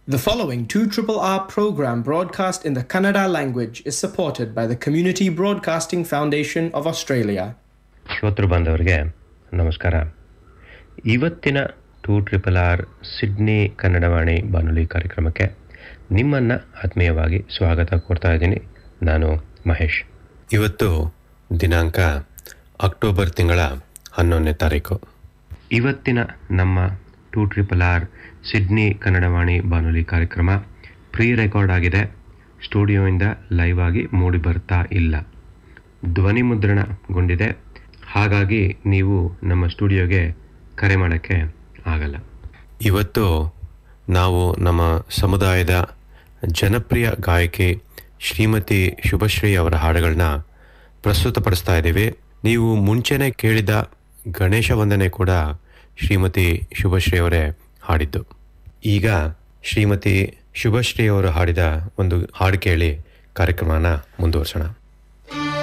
The following 2RRR program broadcast in the Kannada language is supported by the Community Broadcasting Foundation of Australia. ಶ್ರೋತೃ ಬಾಂಧವರಿಗೆ ನಮಸ್ಕಾರ ಇವತ್ತಿನ two triple R Sydney Kannadavani ಬಾನುಲಿ ಕಾರ್ಯಕ್ರಮಕ್ಕೆ ನಿಮ್ಮನ್ನು ಆತ್ಮೀಯವಾಗಿ ಸ್ವಾಗತ ಕೋರ್ತಾ ಇದ್ದೀನಿ ನಾನು ಮಹೇಶ್ ಇವತ್ತು ದಿನಾಂಕ ಅಕ್ಟೋಬರ್ ತಿಂಗಳ ಹನ್ನೊಂದನೇ ತಾರೀಕು ಇವತ್ತಿನ ನಮ್ಮ two triple R Sydney Kannadavani ಬಾನುಲಿ ಕಾರ್ಯಕ್ರಮ ಪ್ರೀ ರೆಕಾರ್ಡ್ ಆಗಿದೆ ಸ್ಟುಡಿಯೋಯಿಂದ ಲೈವ್ ಆಗಿ ಮೂಡಿ ಬರ್ತಾ ಇಲ್ಲ ಧ್ವನಿ ಮುದ್ರಣಗೊಂಡಿದೆ ಹಾಗಾಗಿ ನೀವು ನಮ್ಮ ಸ್ಟುಡಿಯೋಗೆ ಕರೆ ಮಾಡೋಕ್ಕೆ ಆಗಲ್ಲ ಇವತ್ತು ನಾವು ನಮ್ಮ ಸಮುದಾಯದ ಜನಪ್ರಿಯ ಗಾಯಕಿ ಶ್ರೀಮತಿ ಶುಭಶ್ರೀ ಅವರ ಹಾಡುಗಳನ್ನ ಪ್ರಸ್ತುತಪಡಿಸ್ತಾ ಇದ್ದೀವಿ ನೀವು ಮುಂಚೆನೇ ಕೇಳಿದ ಗಣೇಶ ವಂದನೆ ಕೂಡ ಶ್ರೀಮತಿ ಶುಭಶ್ರೀ ಅವರೇ ಹಾಡಿದ್ದು ಈಗ ಶ್ರೀಮತಿ ಶುಭಶ್ರೀ ಅವರು ಹಾಡಿದ ಒಂದು ಹಾಡು ಕೇಳಿ ಕಾರ್ಯಕ್ರಮನ ಮುಂದುವರ್ಸೋಣ